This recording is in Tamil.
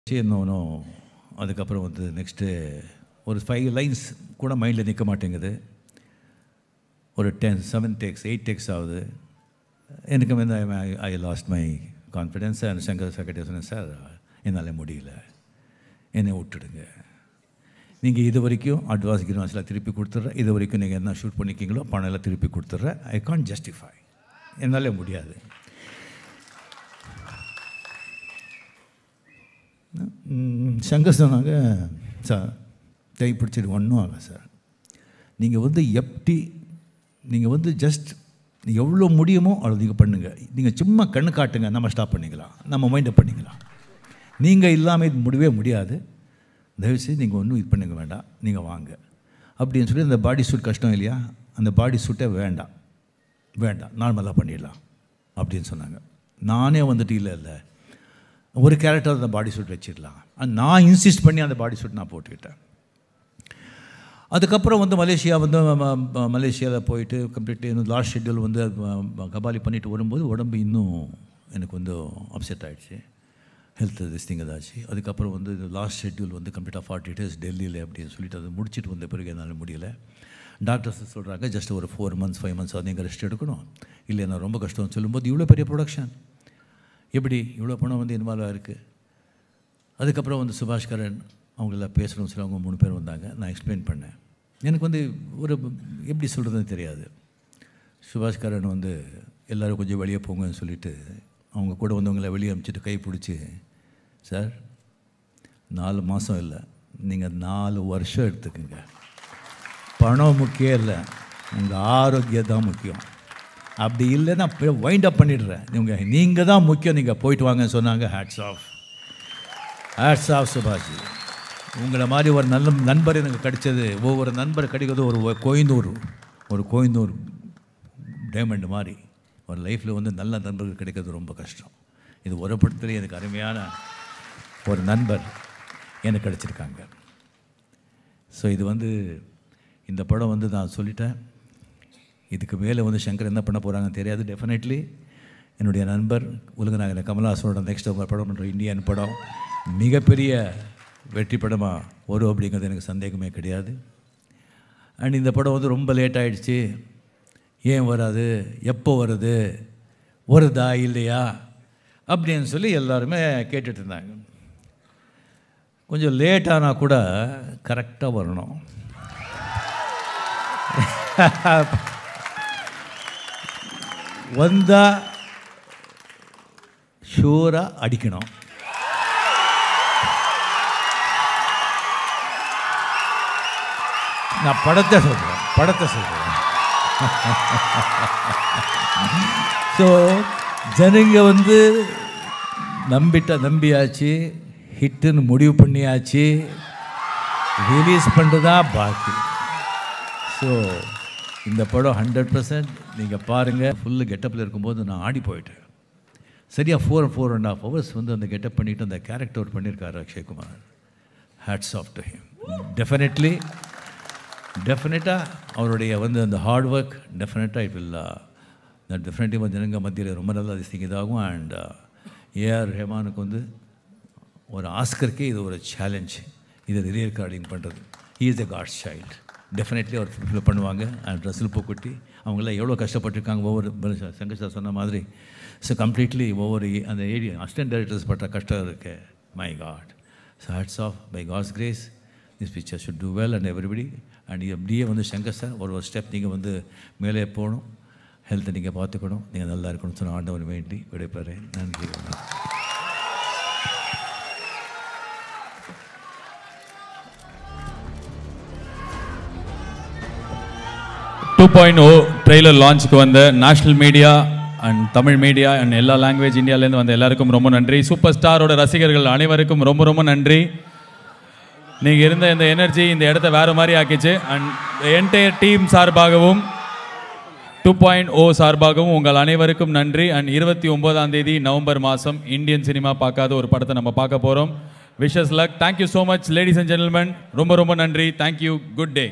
இன்னொன்றும் அதுக்கப்புறம் வந்து நெக்ஸ்ட்டு ஒரு ஃபைவ் லைன்ஸ் கூட மைண்டில் நிற்க மாட்டேங்குது ஒரு ten seven takes eight takes ஆகுது எனக்கு வந்து I lost my confidence and Shankar secretary சொன்னேன் சார் என்னால் முடியல என்னை விட்டுடுங்க நீங்கள் இது வரைக்கும் அட்வான்ஸ் கிட்வான்ஸ்லாம் திருப்பி கொடுத்துட்றேன் இது வரைக்கும் நீங்கள் என்ன ஷூட் பண்ணிக்கிங்களோ பணம் எல்லாம் திருப்பி கொடுத்துட்றேன் ஐ கான் ஜஸ்டிஃபை என்னால் முடியாது ம், சங்கர் சொன்னாங்க சார் கை பிடிச்சிட்டு ஒன்றும் ஆகல சார் நீங்கள் வந்து எப்படி நீங்கள் வந்து ஜஸ்ட் எவ்வளோ முடியுமோ அவ்வளோ நீங்கள் பண்ணுங்கள் நீங்கள் சும்மா கண்ணு காட்டுங்க நம்ம ஸ்டாப் பண்ணிக்கலாம் நம்ம மைண்டை பண்ணிக்கலாம் நீங்கள் இல்லாமல் இது முடியவே முடியாது தயவுசெய்து நீங்கள் ஒன்றும் இது பண்ணுங்க வேண்டாம் நீங்கள் வாங்க அப்படின்னு சொல்லி அந்த பாடி சூட் கஷ்டம் இல்லையா அந்த பாடி சூட்டே வேண்டாம் வேண்டாம் நார்மலாக பண்ணிடலாம் அப்படின்னு சொன்னாங்க நானே வந்துட்டு இல்லை இல்லை ஒரு கேரக்டர் அந்த பாடி சூட் வச்சிடலாம் அது நான் இன்சிஸ்ட் பண்ணி அந்த பாடி சூட் நான் போட்டுக்கிட்டேன் அதுக்கப்புறம் வந்து மலேசியா வந்து மலேசியாவில் போயிட்டு கம்ப்ளீட்லி இன்னும் லாஸ்ட் ஷெட்யூல் வந்து ம- ம- கபாலி பண்ணிட்டு வரும்போது உடம்பு இன்னும் எனக்கு வந்து அப்செட் ஆகிடுச்சு ஹெல்த் திஸ் திங் ஏதாச்சு அதுக்கப்புறம் வந்து லாஸ்ட் ஷெட்யூல் வந்து கம்ப்ளீட்டாக ஃபார்ட்டி டேஸ் டெல்லியில் அப்படின்னு சொல்லிட்டு அதை முடிச்சுட்டு வந்த பிறகு என்னால் முடியல டாக்டர்ஸ் சொல்கிறாங்க ஜஸ்ட் ஒரு ஃபோர் மந்த்ஸ் ஃபைவ் மந்த்ஸ் நீங்கள் ரெஸ்ட் எடுக்கணும் இல்லை நான் ரொம்ப கஷ்டம்னு சொல்லும்போது இவ்வளோ பெரிய ப்ரொடக்ஷன் எப்படி இவ்வளோ பணம் வந்து இன்வால்வ் ஆயிருக்கு அதுக்கப்புறம் வந்து சுபாஷ் கரன் அவங்களெல்லாம் பேசணும் சொல்லி அவங்க மூணு பேர் வந்தாங்க நான் எக்ஸ்பிளைன் பண்ணேன் எனக்கு வந்து ஒரு எப்படி சொல்கிறதுன்னு தெரியாது சுபாஷ் கரன் வந்து எல்லோரும் கொஞ்சம் வெளியே போங்கன்னு சொல்லிட்டு அவங்க கூட வந்தவங்கள வெளியே அனுப்பிச்சிட்டு கை பிடிச்சி சார் நாலு மாதம் இல்லை நீங்கள் நாலு வருஷம் எடுத்துக்கோங்க பணம் முக்கியம் இல்லை உங்கள் ஆரோக்கியம் தான் முக்கியம் அப்படி இல்லைன்னா வைண்ட் அப் பண்ணிடுறேன் நீங்கள் நீங்கள் தான் முக்கியம் நீங்கள் போயிட்டு வாங்கன்னு சொன்னாங்க ஹேட்ஸ் ஆஃப் ஹேட்ஸ் ஆஃப் சுபாஷி உங்களை மாதிரி ஒரு நல்ல நண்பர் எனக்கு கிடைச்சது ஒவ்வொரு நண்பர் கிடைக்கிறது ஒரு ஒ- கோயந்தூர் ஒரு கோயந்தூர் டைமண்ட் மாதிரி ஒரு லைஃப்பில் வந்து நல்ல நண்பர்கள் கிடைக்கிறது ரொம்ப கஷ்டம் இது ஒரு படத்துலேயே எனக்கு அருமையான ஒரு நண்பர் எனக்கு கிடச்சிருக்காங்க ஸோ இது வந்து இந்த படம் வந்து நான் சொல்லிட்டேன் இதுக்கு மேலே வந்து சங்கர் என்ன பண்ண போகிறாங்கன்னு தெரியாது டெஃபினெட்லி என்னுடைய நண்பர் உலகநாயகன் கமல்ஹாசனோட நெக்ஸ்ட் படம் பண்ணுற இந்தியன் படம் மிகப்பெரிய வெற்றி படமாக வரும் அப்படிங்கிறது எனக்கு சந்தேகமே கிடையாது அண்ட் இந்த படம் வந்து ரொம்ப லேட் ஆயிடுச்சு ஏன் வராது எப்போ வருது வருதா இல்லையா அப்படின்னு சொல்லி எல்லாருமே கேட்டுட்டு இருந்தாங்க கொஞ்சம் லேட் ஆனால் கூட கரெக்டாக வரணும் வந்தால் ஷூராக அடிக்கணும் நான் படத்தை சொல்கிறேன் படத்தை சொல்கிறேன் ஸோ ஜனங்க வந்து நம்பிட்ட நம்பியாச்சு ஹிட்டுன்னு முடிவு பண்ணியாச்சு ரிலீஸ் பண்ணுறதா பாக்கி ஸோ இந்த படம் ஹண்ட்ரட் பர்சன்ட் நீங்கள் பாருங்கள் ஃபுல்லு கெட்டப்பில் இருக்கும்போது நான் ஆடி போயிட்டேன் சரியாக four four and half hours வந்து அந்த கெட்டப் பண்ணிவிட்டு அந்த கேரக்டர் பண்ணியிருக்காரு Akshay Kumar hats off to him definitely டெஃபினட்டாக அவருடைய வந்து அந்த ஹார்ட் ஒர்க் டெஃபினட்டாக இட் வில் தட் டெஃபினெட்லி ஜனங்க மத்தியில் ரொம்ப நல்லா திங் இதாகும் அண்ட் ஏஆர் ரஹ்மானுக்கு வந்து ஒரு ஆஸ்கருக்கே இது ஒரு சேலஞ்ச் இது ரிலே ரெக்கார்டிங் பண்ணுறது he is a God's child definitely அவர் ஃபுல்ஃபில் பண்ணுவாங்க அண்ட் ரசில் பூக்குட்டி அவங்களாம் எவ்வளோ கஷ்டப்பட்டிருக்காங்க ஒவ்வொரு சங்கர் சார் சொன்ன மாதிரி ஸோ கம்ப்ளீட்லி ஒவ்வொரு அந்த ஏரியா அசிஸ்டன்ட் டைரக்டர்ஸ் பட்ட கஷ்டம் இருக்கு my God so hats off by God's grace this picture should do well and everybody and அப்படியே வந்து சங்கர் சார் ஒரு ஒரு ஸ்டெப் நீங்கள் வந்து மேலே போகணும் ஹெல்த்தை நீங்கள் பார்த்துக்கணும் நீங்கள் நல்லா இருக்கணும்னு சொன்ன ஆண்டவன் வேண்டி விடைபெறேன் நன்றி வணக்கம். டூ பாயிண்ட் ஓ ட்ரெய்லர் லான்ச்சுக்கு வந்த national media and Tamil media and எல்லா லாங்குவேஜ் இந்தியாவிலேருந்து வந்த எல்லாருக்கும் ரொம்ப நன்றி சூப்பர் ஸ்டாரோட ரசிகர்கள் அனைவருக்கும் ரொம்ப ரொம்ப நன்றி நீங்கள் இருந்த இந்த எனர்ஜி இந்த இடத்த வேறு மாதிரி ஆக்கிச்சு அண்ட் என்டையர் டீம் சார்பாகவும் டூ பாயிண்ட் ஓ சார்பாகவும் உங்கள் அனைவருக்கும் நன்றி அண்ட் இருபத்தி ஒன்பதாம் தேதி நவம்பர் மாதம் இந்தியன் சினிமா பார்க்காத ஒரு படத்தை நம்ம பார்க்க போகிறோம் wishes luck thank you so much ladies and gentlemen ரொம்ப ரொம்ப நன்றி தேங்க்யூ குட் டே